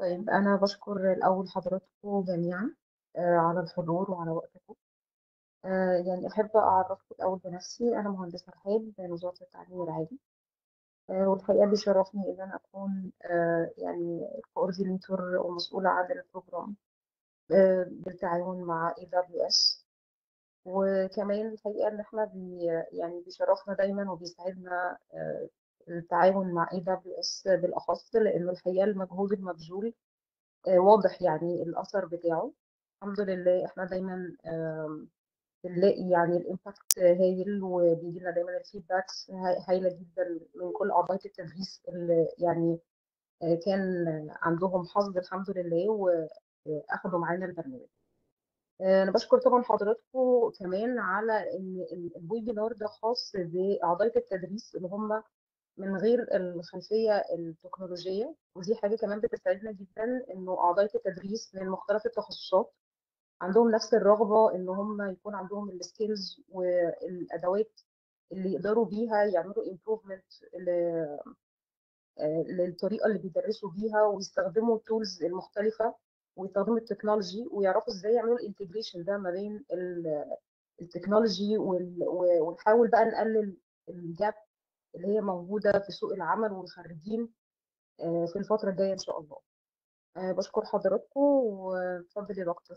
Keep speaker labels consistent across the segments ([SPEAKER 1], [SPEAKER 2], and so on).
[SPEAKER 1] طيب أنا باشكر الأول حضراتكم جميعًا آآ على الحضور وعلى وقتكم. آآ يعني أحب أعرّفكم الأول بنفسي، أنا مهندسة رحاب من وزارة التعليم العالي. آآ والحقيقة بيشرّفني إن أنا أكون آآ يعني coordinator ومسؤولة عن الprogram آآ بالتعاون مع AWS. وكمان الحقيقة إن إحنا بي يعني بيشرّفنا دايمًا وبيسعدنا آآ التعاون مع AWS بالأخص، لإنه الحقيقة المجهود المبذول آآ واضح يعني الأثر بتاعه. الحمد لله إحنا دايمًا آمم بنلاقي يعني الimpact هايل وبييجي لنا دايمًا الfeedbacks ها هايلة جدًا من كل أعضاء التدريس اللي يعني آآ كان عندهم حظ الحمد لله وأخدوا معانا البرنامج. آآ أنا باشكر طبعًا حضراتكم كمان على إن ال الwebinar ده خاص بأعضاء التدريس اللي هم من غير الخلفية التكنولوجية، ودي حاجة كمان بتسعدنا جدًا إنه أعضاء التدريس من مختلف التخصصات عندهم نفس الرغبة إن هم يكون عندهم الskills والأدوات اللي يقدروا بيها يعملوا improvement ل آآ للطريقة اللي بيدرسوا بيها ويستخدموا الtools المختلفة ويستخدموا التكنولوجي ويعرفوا إزاي يعملوا الintegration ده ما بين ال التكنولوجي وال و ونحاول بقى نقلل الgap اللي هي موجودة في سوق العمل والخريجين آآ في الفترة الجاية إن شاء الله. آآ باشكر حضراتكم واتفضل يا دكتور.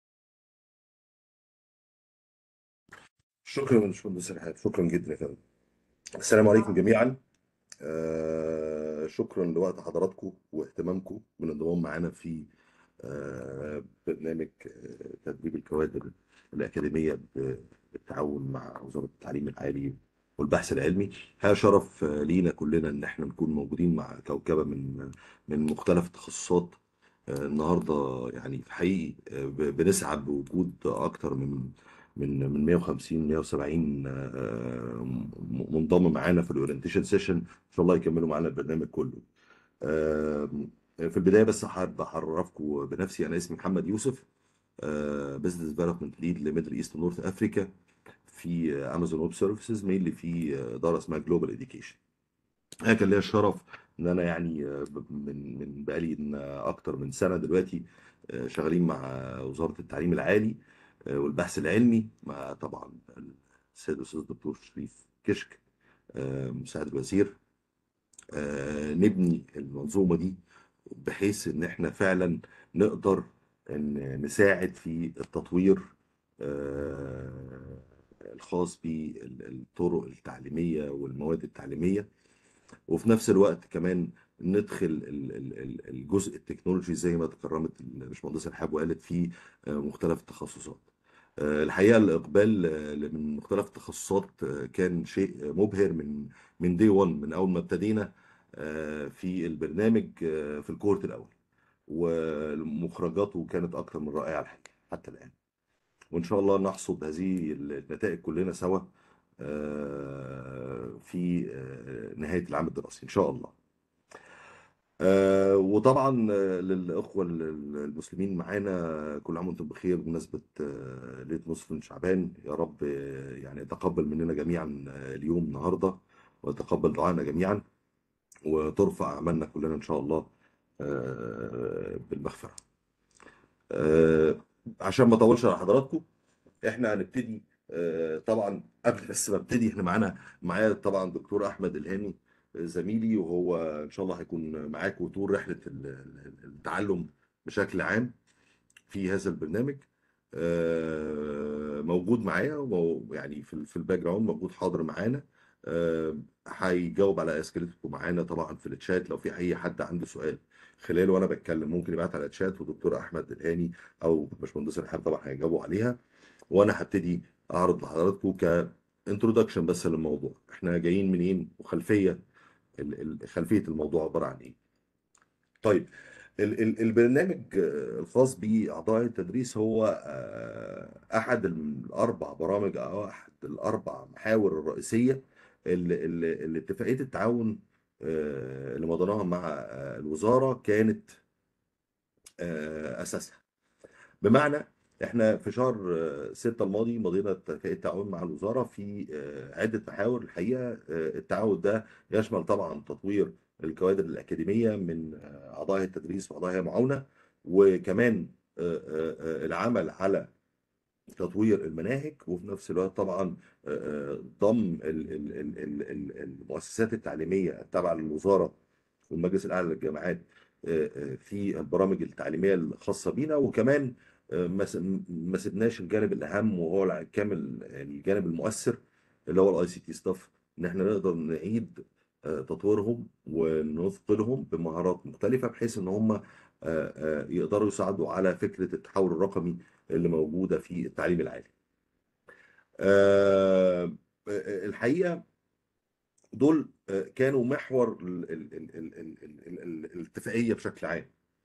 [SPEAKER 2] شكرًا يا باشمهندس رحاب، شكرًا جدًا يا فندم. السلام عليكم
[SPEAKER 1] العفو.
[SPEAKER 2] جميعًا. آآ شكرًا لوقت حضراتكم واهتمامكم بالانضمام معانا في آآ برنامج تدريب الكوادر الأكاديمية ب بالتعاون مع وزارة التعليم العالي والبحث العلمي. الحقيقة شرف لينا كلنا إن إحنا نكون موجودين مع كوكبة من من مختلف التخصصات. آآ النهارده يعني حقيقي ب بنسعد بوجود أكتر من من من 150 170 آآ م منضم معانا في الorientation session إن شاء الله يكملوا معانا البرنامج كله. آمم في البداية بس حابب أعرّفكم بنفسي، أنا اسمي محمد يوسف آآ business development lead لmiddle east وnorth africa في Amazon Web Services mainly في إدارة اسمها global education. أنا كان ليّا الشرف إن أنا يعني ب من من بقى لي أكتر من سنة دلوقتي آآ شغالين مع وزارة التعليم العالي آآ والبحث العلمي مع طبعًا السيد الأستاذ الدكتور شريف كشك آآ مساعد الوزير. آآ نبني المنظومة دي بحيث إن إحنا فعلًا نقدر إن نساعد في التطوير آآ الخاص بال الطرق التعليمية والمواد التعليمية، وفي نفس الوقت كمان ندخل ال ال ال الجزء التكنولوجي زي ما تكرمت الباشمهندسة رحاب وقالت في آآ مختلف التخصصات. آآ الحقيقة الإقبال ل من مختلف التخصصات كان شيء مبهر من من day one من أول ما ابتدينا آآ في البرنامج في الcohort الأول. ومخرجاته كانت أكتر من رائعة الحقيقة حتى الآن. وإن شاء الله نحصد هذه النتائج كلنا سوا آآ في آآ نهاية العام الدراسي إن شاء الله. آآ وطبعًا للأخوة ال ال المسلمين معانا كل عام وأنتم بخير بمناسبة ليلة نصف من شعبان، يا رب يعني يتقبل مننا جميعًا اليوم النهارده ويتقبل دعائنا جميعًا وترفع أعمالنا كلنا إن شاء الله آآ بالمغفرة. آآ عشان ما أطوّلش على حضراتكم، إحنا هنبتدي آآ طبعًا قبل بس ما أبتدي إحنا معانا معايا طبعًا دكتور أحمد إلهامي زميلي وهو إن شاء الله هيكون معاكم طول رحلة ال ال التعلم بشكل عام في هذا البرنامج. آآ موجود معايا ومو يعني في ال في الbackground موجود حاضر معانا. آآ هيجاوب على أسئلتكم معانا طبعًا في الchat لو في أي حد عنده سؤال خلال وأنا باتكلم ممكن يبعت على الchat ودكتور أحمد إلهامي أو باشمهندسة رحاب طبعًا هيجاوبوا عليها. وأنا هابتدي أعرض لحضراتكم كintroduction بس للموضوع. إحنا جايين منين وخلفية ال ال خلفية الموضوع عبارة عن إيه. طيب ال ال البرنامج الخاص بأعضاء التدريس هو آآ أحد ال4 برامج أو أحد ال4 محاور الرئيسية ال ال اللي اتفاقية التعاون آآ اللي مضيناها مع الوزارة كانت آآ أساسها. بمعنى إحنا في شهر 6 الماضي مضينا اتفاقية تعاون مع الوزارة في آآ عدة محاور الحقيقة آآ التعاون ده يشمل طبعًا تطوير الكوادر الاكاديميه من آه، اعضاء التدريس واعضاء هيئه معاونه وكمان آه، آه، آه، العمل على تطوير المناهج وفي نفس الوقت طبعا آه، آه، ضم ال- ال- ال- ال- ال- المؤسسات التعليميه التابعه للوزاره والمجلس الاعلى للجامعات آه، آه، في البرامج التعليميه الخاصه بينا وكمان آه، ما س- ما سبناش الجانب الاهم وهو الع- كامل يعني الجانب المؤثر اللي هو الاي سي تي ستاف ان احنا نقدر نعيد آه، تطويرهم ونثقلهم بمهارات مختلفه بحيث ان هم آه، آه، يقدروا يساعدوا على فكره التحول الرقمي اللي موجوده في التعليم العالي. آه، الحقيقه دول آه، كانوا محور ال- ال- ال- ال- ال- ال- ال- ال- الاتفاقيه بشكل عام.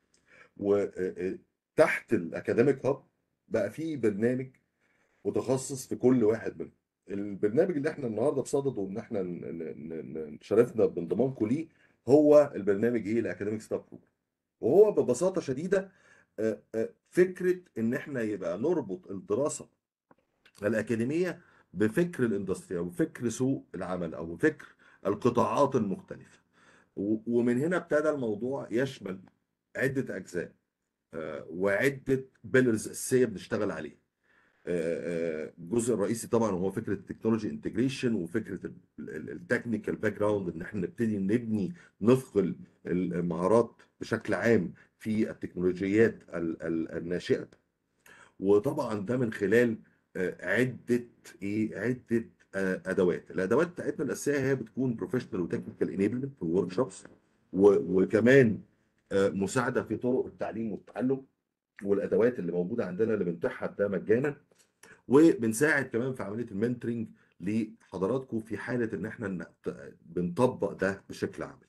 [SPEAKER 2] وتحت الاكاديميك هاب بقى في برنامج متخصص في كل واحد منهم. البرنامج اللي احنا النهارده بصدده ان احنا ن- ن- ن- شرفنا بانضمامكم ليه هو البرنامج ايه الاكاديميك ستاف بروجرام. وهو ببساطه شديده آه، آه، فكره ان احنا يبقى نربط الدراسه الأكاديمية بفكر الاندستري أو فكر سوق العمل أو فكر القطاعات المختلفة و- ومن هنا ابتدى الموضوع يشمل عدة أجزاء آه، وعدة بيلرز أساسية بنشتغل عليها آه، آه، الجزء الرئيسي طبعا هو فكره التكنولوجي انتجريشن وفكره التكنيكال باك جراوند ان احنا نبتدي نبني نثقل المهارات بشكل عام في التكنولوجيات ال- ال- الناشئه وطبعا ده من خلال آه، عده ايه عده آه، ادوات الادوات بتاعتنا الاساسيه هي بتكون بروفيشنال وتكنيكال انيبلمنت وورك شوبس وكمان آه، مساعده في طرق التعليم والتعلم والادوات اللي موجوده عندنا اللي بنتيحها ده مجانا وبنساعد كمان في عمليه المنتورنج لحضراتكم في حاله ان احنا نت- بنطبق ده بشكل عملي.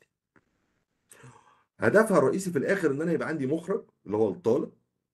[SPEAKER 2] هدفها الرئيسي في الاخر ان انا يبقى عندي مخرج اللي هو الطالب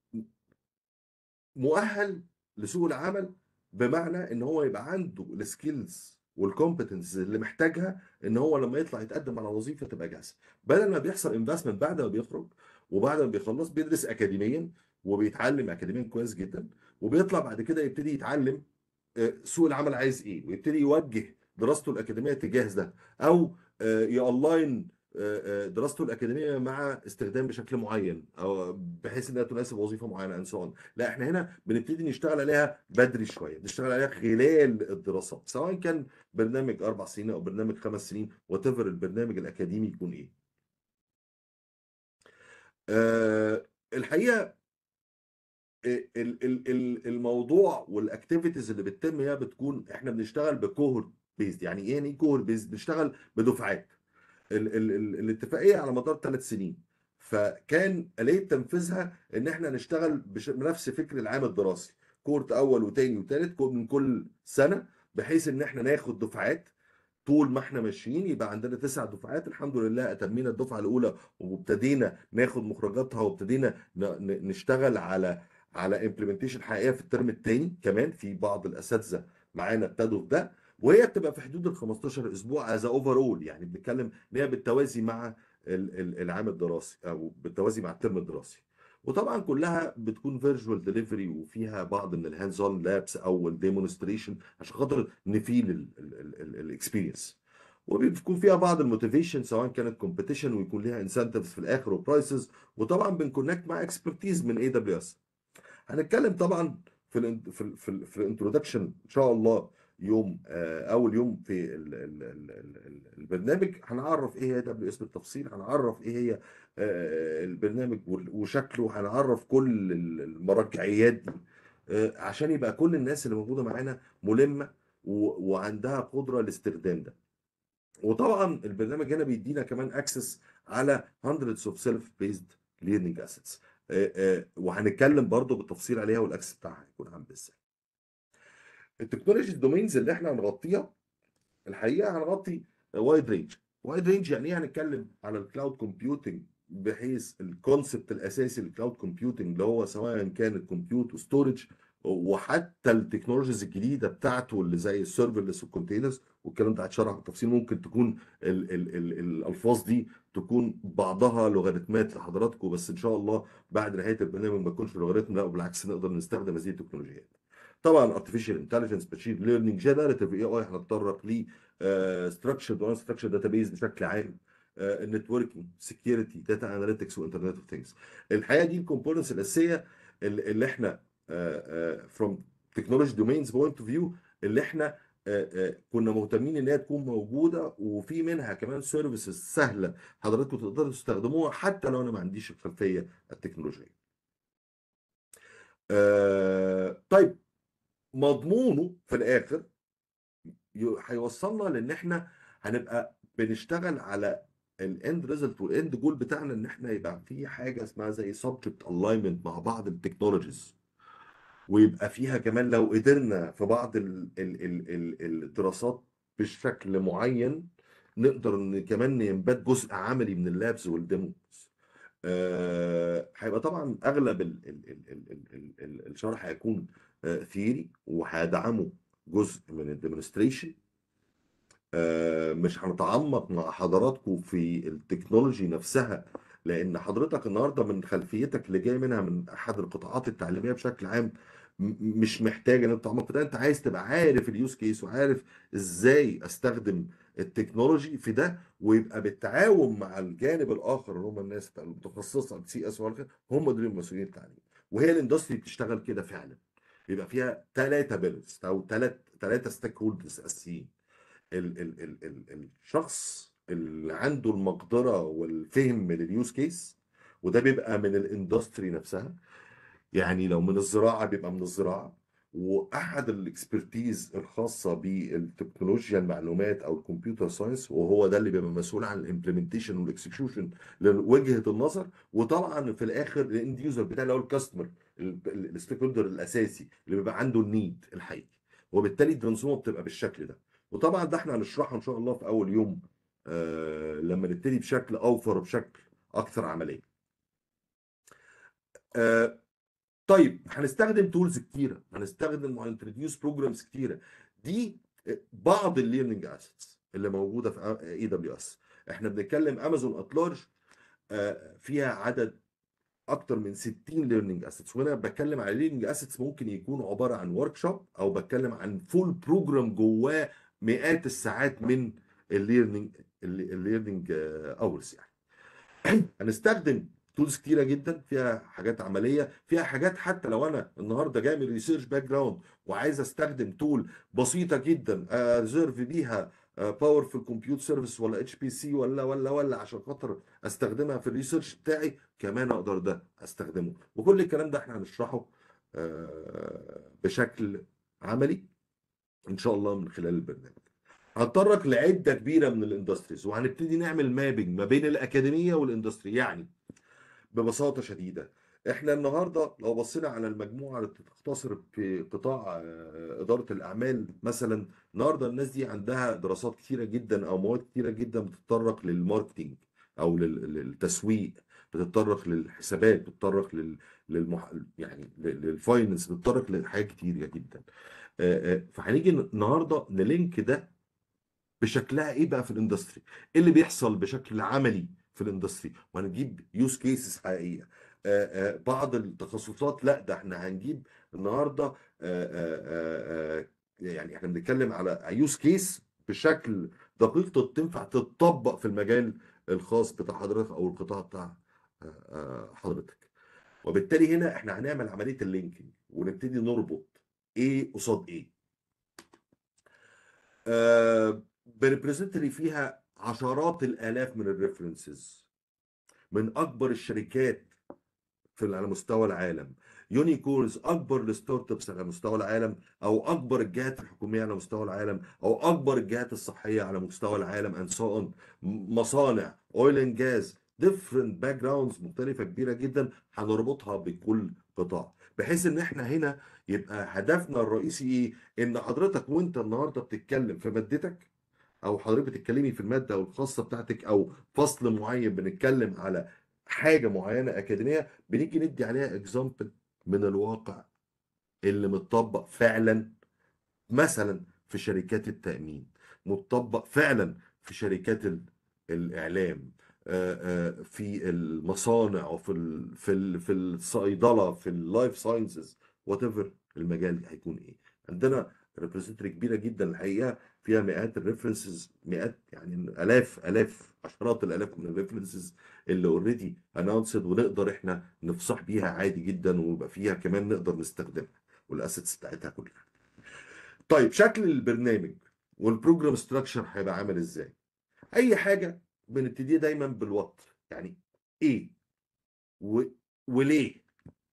[SPEAKER 2] مؤهل لسوق العمل بمعنى ان هو يبقى عنده السكيلز والكومبتنس اللي محتاجها ان هو لما يطلع يتقدم على وظيفه تبقى جاهزه بدل ما بيحصل انفستمنت بعد ما بيخرج وبعد ما بيخلص بيدرس اكاديميا وبيتعلم اكاديميا كويس جدا وبيطلع بعد كده يبتدي يتعلم آه، سوق العمل عايز ايه ويبتدي يوجه دراسته الاكاديميه تجاه ده او آه، يالاين آه، آه، دراسته الاكاديميه مع استخدام بشكل معين او بحيث انها تناسب وظيفه معينه and so on. لا احنا هنا بنبتدي نشتغل عليها بدري شويه بنشتغل عليها خلال الدراسات سواء كان برنامج اربع سنين او برنامج خمس سنين وات البرنامج الاكاديمي يكون ايه آه، الحقيقه ال- ال- ال- الموضوع والاكتيفيتيز اللي بتتم هي بتكون احنا بنشتغل بكوهورت بيزد يعني ايه يعني كوهورت بيزد بنشتغل بدفعات ال ال ال الاتفاقيه على مدار ثلاث سنين فكان آلية تنفيذها ان احنا نشتغل بش- بنفس فكر العام الدراسي كورت اول وتاني وتالت من كل سنه بحيث ان احنا ناخد دفعات طول ما احنا ماشيين يبقى عندنا تسع دفعات الحمد لله اتمينا الدفعه الاولى وابتدينا ناخد مخرجاتها وابتدينا ن- ن- نشتغل على على امبلمنتيشن حقيقيه في الترم الثاني كمان في بعض الاساتذه معانا ابتدوا في ده وهي بتبقى في حدود ال 15 اسبوع از اوفر اول يعني بنتكلم ان هي بالتوازي مع ال- ال- العام الدراسي او بالتوازي مع الترم الدراسي وطبعا كلها بتكون فيرجوال ديليفري وفيها بعض من الهاندز اون لابس او الديمونستريشن عشان خاطر نفيل الاكسبيرينس وبيكون فيها بعض الموتيفيشن سواء كانت كومبيتيشن ويكون ليها انسنتفز في الاخر وبرايسز وطبعا بنكونكت مع اكسبرتيز من اي دبليو اس هنتكلم طبعا في ال في ال في, ال في الانترودكشن ان شاء الله يوم آه، اول يوم في ال ال ال ال ال البرنامج هنعرف ايه هي دبليو اس بالتفصيل هنعرف ايه هي آه، البرنامج وال- وشكله هنعرف كل ال- المرجعيات دي آه، عشان يبقى كل الناس اللي موجوده معانا ملمه و- وعندها قدره لاستخدام ده وطبعا البرنامج هنا بيدينا كمان اكسس على hundreds of self based learning assets آه، آه، وهنتكلم برضو بالتفصيل عليها والاكسس بتاعها هيكون عامل ازاي التكنولوجي الدومينز اللي احنا هنغطيها الحقيقه هنغطي وايد رينج وايد رينج يعني ايه هنتكلم على الكلاود كومبيوتنج بحيث الكونسبت الاساسي للكلاود كومبيوتنج اللي هو سواء كان الكمبيوت وستورج وحتى التكنولوجيز الجديده بتاعته اللي زي السيرفرلس والكونتينرز والكلام ده هتشرح بالتفصيل ممكن تكون ال ال ال الالفاظ دي تكون بعضها لوغاريتمات لحضراتكم بس ان شاء الله بعد نهايه البرنامج ما تكونش لوغاريتم لا بالعكس نقدر نستخدم هذه التكنولوجيات طبعا artificial intelligence machine learning generative اي اي هنتطرق ليه ستراكشرد وان ستراكشرد داتابيز بشكل عام النتوركينج سكيورتي داتا اناليتكس وانترنت اوف ثينجز الحقيقه دي الكومبوننتس الاساسيه اللي اللي احنا فروم تكنولوجي دومينز بوينت اوف فيو اللي احنا آه، آه، كنا مهتمين ان هي تكون موجوده وفي منها كمان سيرفيسز سهله حضراتكم تقدروا تستخدموها حتى لو انا ما عنديش الخلفيه التكنولوجيه. آه، طيب مضمونه في الاخر ي- هيوصلنا لان احنا هنبقى بنشتغل على الاند ريزلت والاند جول بتاعنا ان احنا يبقى في حاجه اسمها زي سبجكت الاينمنت مع بعض التكنولوجيز ويبقى فيها كمان لو قدرنا في بعض ال ال ال ال الدراسات بشكل معين نقدر ان كمان ينبات جزء عملي من اللابز والديموز آه، هيبقى طبعا اغلب ال ال ال ال ال ال ال الشرح هيكون ثيوري وهيدعمه جزء من الديمونستريشن آه، مش هنتعمق مع حضراتكم في التكنولوجي نفسها لان حضرتك النهارده من خلفيتك اللي جاي منها من احد القطاعات التعليميه بشكل عام م- مش محتاج ان انت تتعمق في ده انت عايز تبقى عارف اليوز كيس وعارف ازاي استخدم التكنولوجي في ده ويبقى بالتعاون مع الجانب الاخر اللي هم الناس المتخصصه سي اس هم دول المسؤولين التعليم وهي الاندستري بتشتغل كده فعلا يبقى فيها ثلاثه بيلز او ثلاث ثلاثه ستيك هولدرز اساسيين ال ال ال ال الشخص اللي عنده المقدره والفهم لليوز كيس وده بيبقى من الاندستري نفسها يعني لو من الزراعه بيبقى من الزراعه واحد الاكسبرتيز الخاصه بالتكنولوجيا المعلومات او الكمبيوتر ساينس وهو ده اللي بيبقى مسؤول عن الامبلمنتيشن والاكسكيوشن لوجهه النظر وطبعا في الاخر الاند يوزر بتاع اللي هو الكاستمر الستيك هولدر الاساسي اللي بيبقى عنده النيد الحقيقي وبالتالي الترانسفورم بتبقى بالشكل ده وطبعا ده احنا هنشرحه ان شاء الله في اول يوم آه لما نبتدي بشكل اوفر وبشكل اكثر عمليه آه طيب هنستخدم تولز كتيره هنستخدم وهنتروديوس بروجرامز كتيره دي بعض الليرنينج اسيتس اللي موجوده في اي دبليو اس احنا بنتكلم امازون ات لارج فيها عدد اكتر من 60 ليرنينج اسيتس وانا بتكلم على ليرنينج اسيتس ممكن يكونوا عباره عن ورك شوب او بتكلم عن فول بروجرام جواه مئات الساعات من الليرنينج الليرنينج اورز يعني هنستخدم تولز كتيره جدا فيها حاجات عمليه فيها حاجات حتى لو انا النهارده جاي من ريسيرش باك جراوند وعايز استخدم تول بسيطه جدا ريزيرف بيها باور في الكمبيوتر سيرفيس ولا اتش بي سي ولا ولا ولا عشان خاطر استخدمها في الريسيرش بتاعي كمان اقدر ده استخدمه وكل الكلام ده احنا هنشرحه آه، بشكل عملي ان شاء الله من خلال البرنامج هنتطرق لعده كبيره من الاندستريز وهنبتدي نعمل مابنج ما بين الاكاديميه والاندستري يعني ببساطه شديده احنا النهارده لو بصينا على المجموعه اللي بتختصر في قطاع آه، اداره الاعمال مثلا النهارده الناس دي عندها دراسات كتيره جدا او مواد كتيره جدا بتتطرق للماركتينج او لل- للتسويق بتتطرق للحسابات بتتطرق لل للمح... يعني لل- للفاينانس بتتطرق لحاجات كتيره جدا آه، آه، فهنيجي النهارده نلينك ده بشكلها ايه بقى في الاندستري ايه اللي بيحصل بشكل عملي في الاندستري وهنجيب يوز كيسز حقيقيه آه، آه، بعض التخصصات لا ده احنا هنجيب النهارده آه، آه، آه، آه، يعني احنا بنتكلم على يوز كيس بشكل دقيق تنفع تتطبق في المجال الخاص بتاع حضرتك او القطاع بتاع آه، آه، حضرتك وبالتالي هنا احنا هنعمل عمليه اللينكينج ونبتدي نربط ايه قصاد ايه آه بريبريزنت لي فيها عشرات الالاف من الريفرنسز من اكبر الشركات في على مستوى العالم يونيكورنز اكبر الستارت ابس على مستوى العالم او اكبر الجهات الحكوميه على مستوى العالم او اكبر الجهات الصحيه على مستوى العالم اند سو اون مصانع اويل اند جاز ديفرنت باك جراوندز مختلفه كبيره جدا هنربطها بكل قطاع بحيث ان احنا هنا يبقى هدفنا الرئيسي ايه ان حضرتك وانت النهارده بتتكلم في مادتك او حضرتك بتتكلمي في الماده او الخاصه بتاعتك او فصل معين بنتكلم على حاجه معينه اكاديميه بنيجي ندي عليها اكزامبل من الواقع اللي متطبق فعلا مثلا في شركات التامين متطبق فعلا في شركات ال- الاعلام آه، آه، في المصانع وفي ال في ال في الصيدله في اللايف ساينسز وات ايفر المجال هيكون ايه عندنا ريبوزيتوري كبيره جدا الحقيقه فيها مئات الريفرنسز مئات يعني الاف الاف عشرات الالاف من الريفرنسز اللي اوريدي اناونسد ونقدر احنا نفصح بيها عادي جدا ويبقى فيها كمان نقدر نستخدمها والاسيتس بتاعتها كلها. طيب شكل البرنامج والبروجرام ستراكشر هيبقى عامل ازاي؟ اي حاجه بنبتدي دايما بالوات يعني ايه و... وليه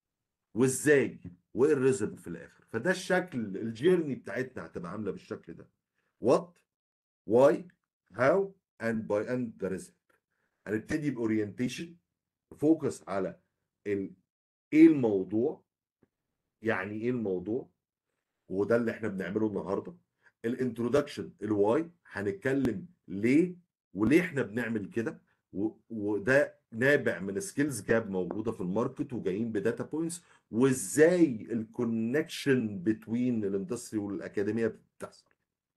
[SPEAKER 2] وازاي وايه الريزلت في الاخر فده الشكل الجيرني بتاعتنا هتبقى عامله بالشكل ده what why how and by and the result هنبتدي باورينتيشن فوكس على ال... ايه الموضوع يعني ايه الموضوع وده اللي احنا بنعمله النهارده الانترودكشن الواي هنتكلم ليه وليه احنا بنعمل كده و- وده نابع من سكيلز جاب موجوده في الماركت وجايين بداتا بوينتس وازاي الكونكشن بتوين الاندستري والاكاديميه بتحصل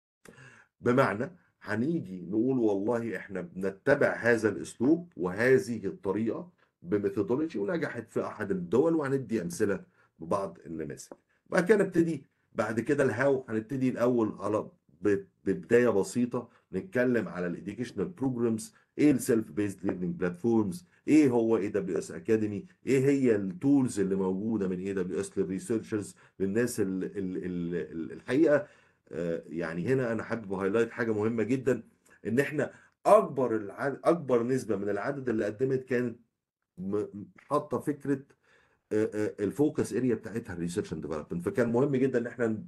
[SPEAKER 2] بمعنى هنيجي نقول والله احنا بنتبع هذا الاسلوب وهذه الطريقه بميثودولوجي ونجحت في احد الدول وهندي امثله ببعض النماذج بعد كده نبتدي بعد كده الهاو هنبتدي الاول على ب- ببدايه بسيطه نتكلم على الاديوكيشنال بروجرامز ايه السيلف بيزد ليرنينج بلاتفورمز ايه هو اي دبليو اس اكاديمي ايه هي التولز اللي موجوده من اي دبليو اس للريسيرشرز للناس ال ال ال ال الحقيقه آه، يعني هنا انا حابب هايلايت حاجه مهمه جدا ان احنا اكبر العدد اكبر نسبه من العدد اللي قدمت كانت م- حاطه فكره الفوكس اريا بتاعتها الريسيرش اند ديفلوبمنت فكان مهم جدا ان احنا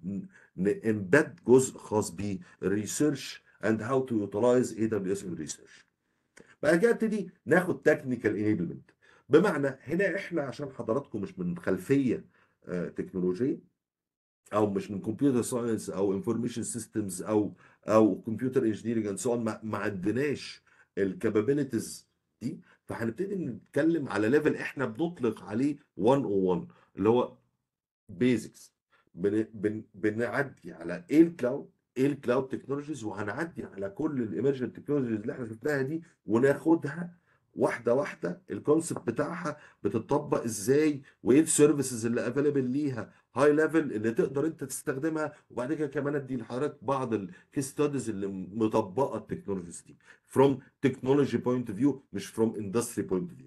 [SPEAKER 2] نمبد جزء خاص بالريسيرش اند هاو تو يوتلايز اي دبليو اس ان ريسيرش بعد كده ابتدي ناخد تكنيكال انيبلمنت بمعنى هنا احنا عشان حضراتكم مش من خلفيه آه، تكنولوجيه او مش من كمبيوتر ساينس او انفورميشن سيستمز او او كمبيوتر انجينيرنج اند سو ما ما عندناش الكابابيلتيز دي فهنبتدي نتكلم على ليفل احنا بنطلق عليه 101 اللي هو بيزكس بن بن بنعدي على ايه الكلاود ايه الكلاود تكنولوجيز وهنعدي على كل الايمرجنت تكنولوجيز اللي احنا شفناها دي وناخدها واحده واحده الكونسبت بتاعها بتطبق ازاي وايه السيرفيسز اللي افيلبل ليها هاي ليفل اللي تقدر انت تستخدمها وبعد كده كمان ادي لحضرتك بعض الكيس ستاديز اللي مطبقه التكنولوجيز دي فروم تكنولوجي بوينت اوف فيو مش فروم اندستري بوينت اوف فيو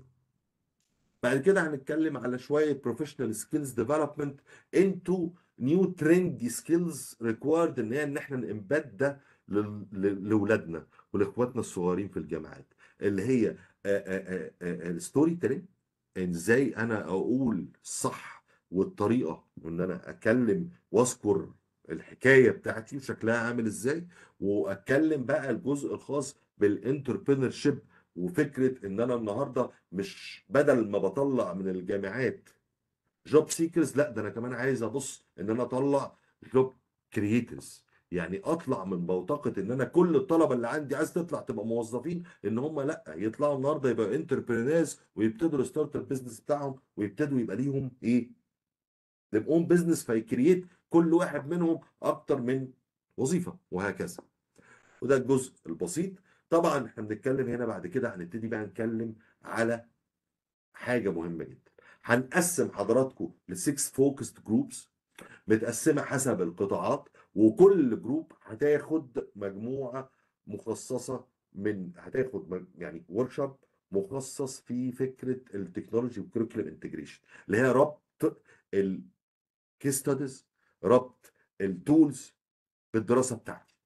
[SPEAKER 2] بعد كده هنتكلم على شويه بروفيشنال سكيلز ديفلوبمنت انتو نيو ترندي سكيلز ريكوايرد ان هي ان احنا نمبد ده لل- ل- لاولادنا ولاخواتنا الصغيرين في الجامعات اللي هي الستوري تيلينج ازاي انا اقول الصح والطريقه وان انا اتكلم واذكر الحكايه بتاعتي وشكلها عامل ازاي واتكلم بقى الجزء الخاص بالانتربرينور شيب وفكره ان انا النهارده مش بدل ما بطلع من الجامعات جوب سيكرز لا ده انا كمان عايز ابص ان انا اطلع جوب كرييترز يعني اطلع من بوتقه ان انا كل الطلبه اللي عندي عايز تطلع تبقى موظفين ان هم لا يطلعوا النهارده يبقى انتربرينورز ويبتدوا يستارت البيزنس بتاعهم ويبتدوا يبقى ليهم ايه؟ their own business فيكرييت كل واحد منهم اكتر من وظيفه وهكذا وده الجزء البسيط طبعا احنا بنتكلم هنا بعد كده هنبتدي بقى نتكلم على حاجه مهمه جدا هنقسم حضراتكم لسكس فوكسد جروبس متقسمه حسب القطاعات وكل جروب هتاخد مجموعه مخصصه من هتاخد مج- يعني ورك شوب مخصص في فكره التكنولوجي والكريكولم انتجريشن اللي هي ربط الكيس ستاديز ربط التولز بالدراسه بتاعتي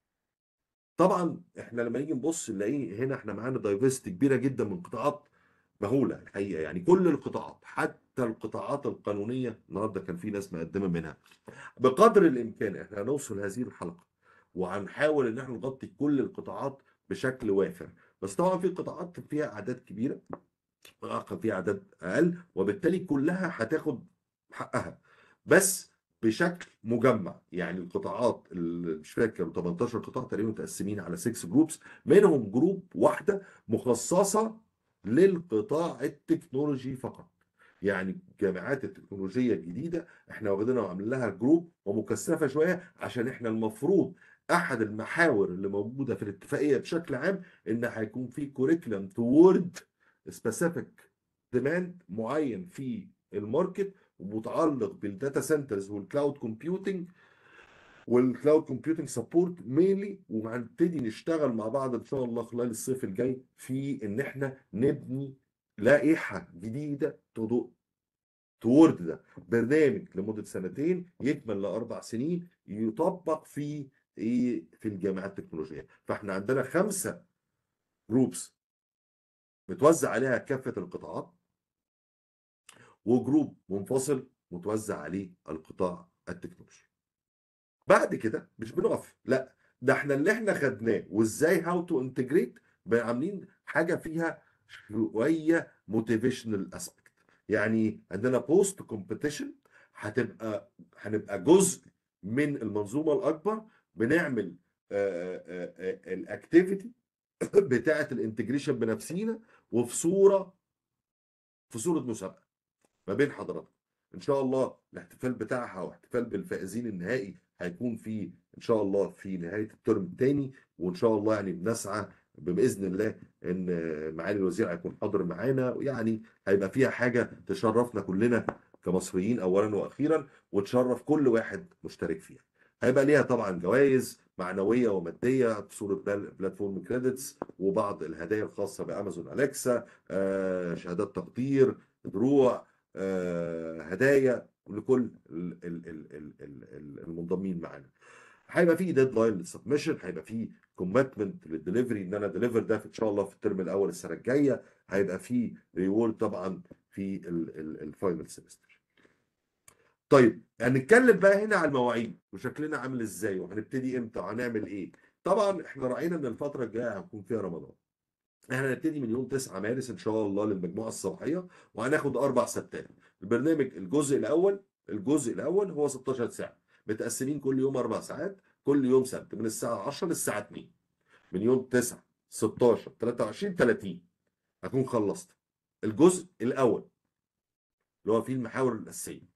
[SPEAKER 2] طبعا احنا لما نيجي نبص نلاقيه هنا احنا معانا دايفرستي كبيره جدا من قطاعات مهوله الحقيقه يعني كل القطاعات حتى القطاعات القانونيه النهارده كان في ناس مقدمه منها بقدر الامكان احنا هنوصل هذه الحلقه وهنحاول ان احنا نغطي كل القطاعات بشكل وافر بس طبعا في قطاعات فيها اعداد كبيره كان فيها اعداد اقل وبالتالي كلها هتاخد حقها بس بشكل مجمع يعني القطاعات اللي مش فاكر 18 قطاع تقريبا متقسمين على 6 جروبس منهم جروب واحده مخصصه للقطاع التكنولوجي فقط يعني الجامعات التكنولوجيه الجديده احنا واخدينها وعاملين لها جروب ومكثفه شويه عشان احنا المفروض احد المحاور اللي موجوده في الاتفاقيه بشكل عام ان هيكون في كوريكولم تورد سبيسيفيك ديماند معين في الماركت ومتعلق بالداتا سنترز والكلاود كومبيوتنج والكلاود كومبيوتنج سبورت مينلي وهنبتدي نشتغل مع بعض ان شاء الله خلال الصيف الجاي في ان احنا نبني لائحه جديده تضوء تورد ده برنامج لمده سنتين يكمل لاربع سنين يطبق في ايه في الجامعات التكنولوجيه فاحنا عندنا خمسه جروبس متوزع عليها كافه القطاعات وجروب منفصل متوزع عليه القطاع التكنولوجي بعد كده مش بنقف لا ده احنا اللي احنا خدناه وازاي هاو تو انتجريت عاملين حاجه فيها شويه موتيفيشنال اسبكت يعني عندنا بوست كومبيتيشن هتبقى هنبقى جزء من المنظومه الاكبر بنعمل الاكتيفيتي بتاعه الانتجريشن بنفسينا وفي صوره في صوره مسابقه ما بين حضراتكم ان شاء الله الاحتفال بتاعها واحتفال بالفائزين النهائي هيكون في ان شاء الله في نهايه الترم الثاني وان شاء الله يعني بنسعى باذن الله ان معالي الوزير هيكون حاضر معانا ويعني هيبقى فيها حاجه تشرفنا كلنا كمصريين اولا واخيرا وتشرف كل واحد مشترك فيها. هيبقى ليها طبعا جوائز معنويه وماديه بصوره بلاتفورم كريدتس وبعض الهدايا الخاصه بامازون اليكسا شهادات تقدير دروع هدايا لكل المنضمين معانا هيبقى في ديدلاين للسبمشن هيبقى في كوميتمنت للدليفري ان انا ديليفر ده في ان شاء الله في الترم الاول السنه الجايه هيبقى في ريورد طبعا في الفاينل سيمستر طيب هنتكلم بقى هنا على المواعيد وشكلنا عامل ازاي وهنبتدي امتى وهنعمل ايه طبعا احنا راعينا ان الفتره الجايه هيكون فيها رمضان احنا هنبتدي من يوم 9 مارس ان شاء الله للمجموعه الصباحيه وهناخد اربع سبتات البرنامج الجزء الاول الجزء الاول هو 16 ساعه متقسمين كل يوم اربع ساعات كل يوم سبت من الساعه 10 للساعه 2 من يوم 9 16 23 30 هكون خلصت الجزء الاول اللي هو فيه المحاور الاساسيه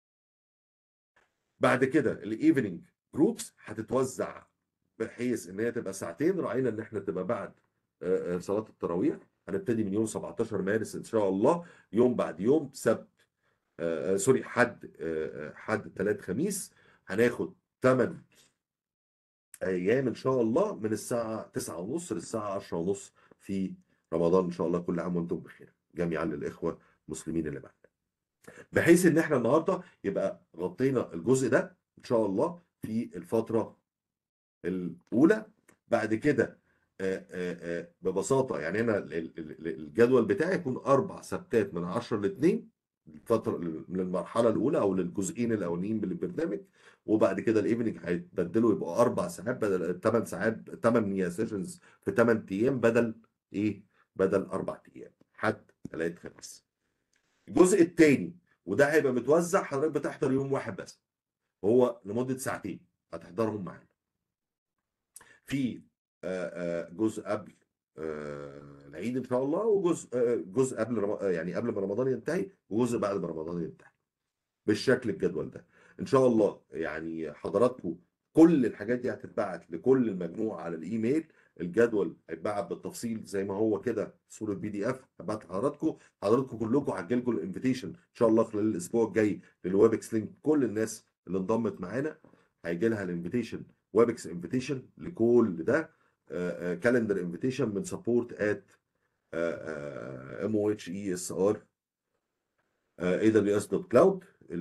[SPEAKER 2] بعد كده الايفنينج جروبس هتتوزع بحيث ان هي تبقى ساعتين راعينا ان احنا تبقى بعد صلاه التراويح هنبتدي من يوم 17 مارس ان شاء الله يوم بعد يوم سبت آه سوري حد آه حد ثلاث خميس هناخد 8 ايام ان شاء الله من الساعه 9:30 للساعه 10:30 في رمضان ان شاء الله كل عام وانتم بخير جميعا للاخوه المسلمين اللي معانا بحيث ان احنا النهارده يبقى غطينا الجزء ده ان شاء الله في الفتره الاولى بعد كده آآ آآ ببساطه يعني انا الجدول بتاعي يكون اربع سبتات من 10 ل 2 الفتره من المرحله الاولى او للجزئين الاولانيين من البرنامج وبعد كده الايفنينج هيتبدلوا يبقوا اربع ساعات بدل 8 ساعات 8 سيشنز في 8 ايام بدل ايه؟ بدل اربع ايام حد ثلاث خميس. الجزء الثاني وده هيبقى متوزع حضرتك بتحضر يوم واحد بس وهو لمده ساعتين هتحضرهم معانا. في جزء قبل العيد ان شاء الله وجزء جزء قبل يعني قبل ما رمضان ينتهي وجزء بعد ما رمضان ينتهي بالشكل الجدول ده ان شاء الله يعني حضراتكم كل الحاجات دي هتتبعت لكل المجموعه على الايميل الجدول هيتبعت بالتفصيل زي ما هو كده صوره بي دي اف هبعت لحضراتكم حضراتكم كلكم هتجي لكم الانفيتيشن ان شاء الله خلال الاسبوع الجاي للويب اكس لينك كل الناس اللي انضمت معانا هيجي لها الانفيتيشن ويب اكس انفيتيشن لكل ده كالندر انفيتيشن من سبورت ات ام او اتش اي اس ار اي دبليو اس دوت كلاود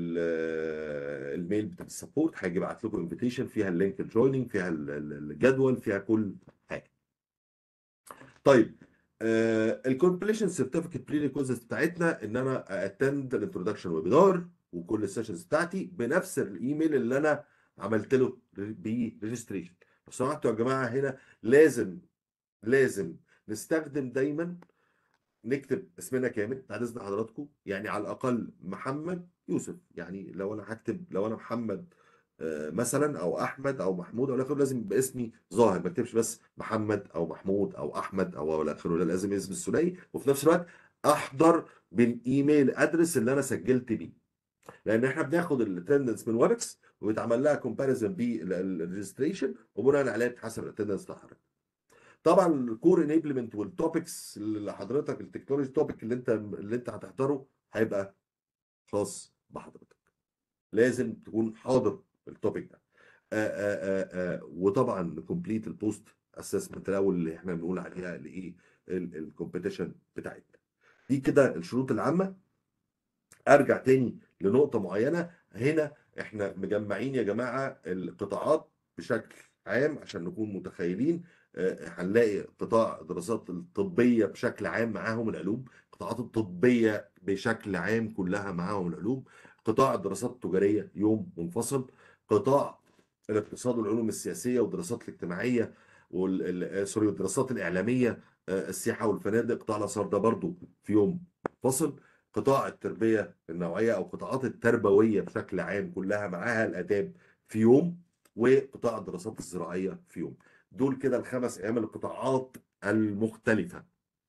[SPEAKER 2] الميل بتاع السبورت هيجي يبعت لكم انفيتيشن فيها اللينك الجويننج فيها الجدول فيها كل حاجه طيب الكومبليشن سيرتيفيكت بري ريكوزيت بتاعتنا ان انا اتند الانترودكشن ويبينار وكل السيشنز بتاعتي بنفس الايميل اللي انا عملت له بيه ريجستريشن لو سمحتوا يا جماعه هنا لازم لازم نستخدم دايما نكتب اسمنا كامل بعد اذن حضراتكم يعني على الاقل محمد يوسف يعني لو انا هكتب لو انا محمد مثلا او احمد او محمود او اخره لازم يبقى اسمي ظاهر ما اكتبش بس محمد او محمود او احمد او الى اخره لازم اسم الثنائي وفي نفس الوقت احضر بالايميل ادرس اللي انا سجلت بيه لان احنا بناخد الاتندنس من ويبكس ويتعمل لها كومباريزن بالريجستريشن وبناء عليها بتحسب الاتندنس بتاع حضرتك طبعا الكور انيبلمنت والتوبكس اللي حضرتك التكنولوجي توبيك اللي انت اللي انت هتحضره هيبقى خاص بحضرتك لازم تكون حاضر التوبيك ده آه، آه، آه، وطبعا كومبليت البوست اسسمنت الاول اللي احنا بنقول عليها لايه الكومبيتيشن بتاعتنا دي كده الشروط العامه ارجع تاني لنقطه معينه هنا احنا مجمعين يا جماعه القطاعات بشكل عام عشان نكون متخيلين آه، هنلاقي قطاع الدراسات الطبيه بشكل عام معاهم العلوم القطاعات الطبيه بشكل عام كلها معاهم العلوم قطاع الدراسات التجاريه يوم منفصل قطاع الاقتصاد والعلوم السياسيه والدراسات الاجتماعيه وال ال- سوري والدراسات الاعلاميه آه، السياحه والفنادق قطاع الاثار ده برضو في يوم منفصل قطاع التربيه النوعيه او قطاعات التربويه بشكل عام كلها معاها الاداب في يوم وقطاع الدراسات الزراعيه في يوم دول كده الخمس ايام القطاعات المختلفه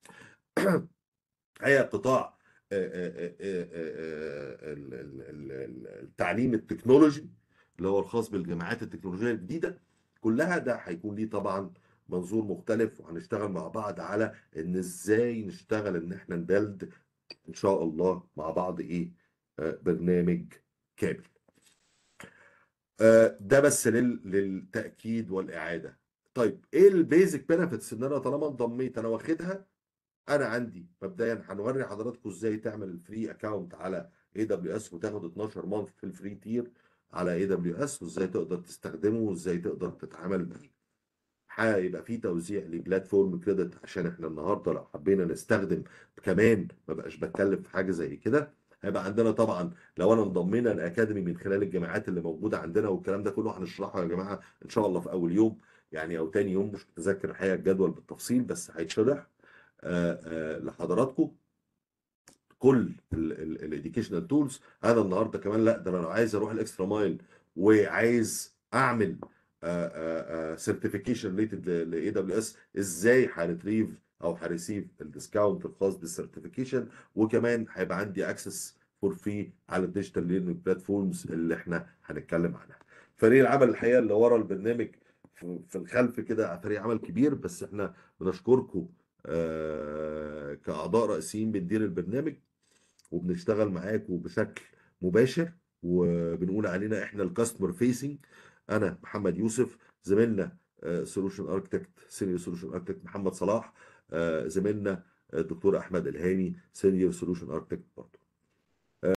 [SPEAKER 2] هي قطاع آه، آه، آه، آه، ال- ال- ال- ال- التعليم التكنولوجي اللي هو الخاص بالجامعات التكنولوجيه الجديده كلها ده هيكون ليه طبعا منظور مختلف وهنشتغل مع بعض على ان ازاي نشتغل ان احنا نبلد ان شاء الله مع بعض ايه آه، برنامج كامل آه، ده بس لل- للتاكيد والاعاده طيب ايه البيزك بنفيتس ان انا طالما انضميت انا واخدها انا عندي مبدئيا هنوري حضراتكم ازاي تعمل الفري اكونت على اي دبليو اس وتاخد 12 مانث في الفري تير على اي دبليو اس وازاي تقدر تستخدمه وازاي تقدر تتعامل بيه هيبقى في توزيع لبلاتفورم كريدت عشان احنا النهارده لو حبينا نستخدم كمان ما بقاش بتكلم في حاجه زي كده هيبقى عندنا طبعا لو انا انضمينا الاكاديمي من خلال الجامعات اللي موجوده عندنا والكلام ده كله هنشرحه يا جماعه ان شاء الله في اول يوم يعني او تاني يوم مش متذكر الحقيقه الجدول بالتفصيل بس هيتشرح آه، آه، لحضراتكم كل الاديوكيشنال تولز انا النهارده كمان لا ده انا لو عايز اروح الاكسترا مايل وعايز اعمل سيرتيفيكيشن ريليتد لاي دبليو اس ازاي هريتريف او هريسيف الديسكاونت الخاص بالسيرتيفيكيشن وكمان هيبقى عندي اكسس فور فري على الديجيتال ليرنينج بلاتفورمز اللي احنا هنتكلم عنها فريق العمل الحقيقه اللي ورا البرنامج في في الخلف كده فريق عمل كبير بس احنا بنشكركم آه، كاعضاء رئيسيين بندير البرنامج وبنشتغل معاكم بشكل مباشر وبنقول علينا احنا الكاستمر فيسنج انا محمد يوسف زميلنا سولوشن اركتكت سينيور سولوشن اركتكت محمد صلاح آه، زميلنا الدكتور احمد الهاني سينيور سولوشن اركتكت برضه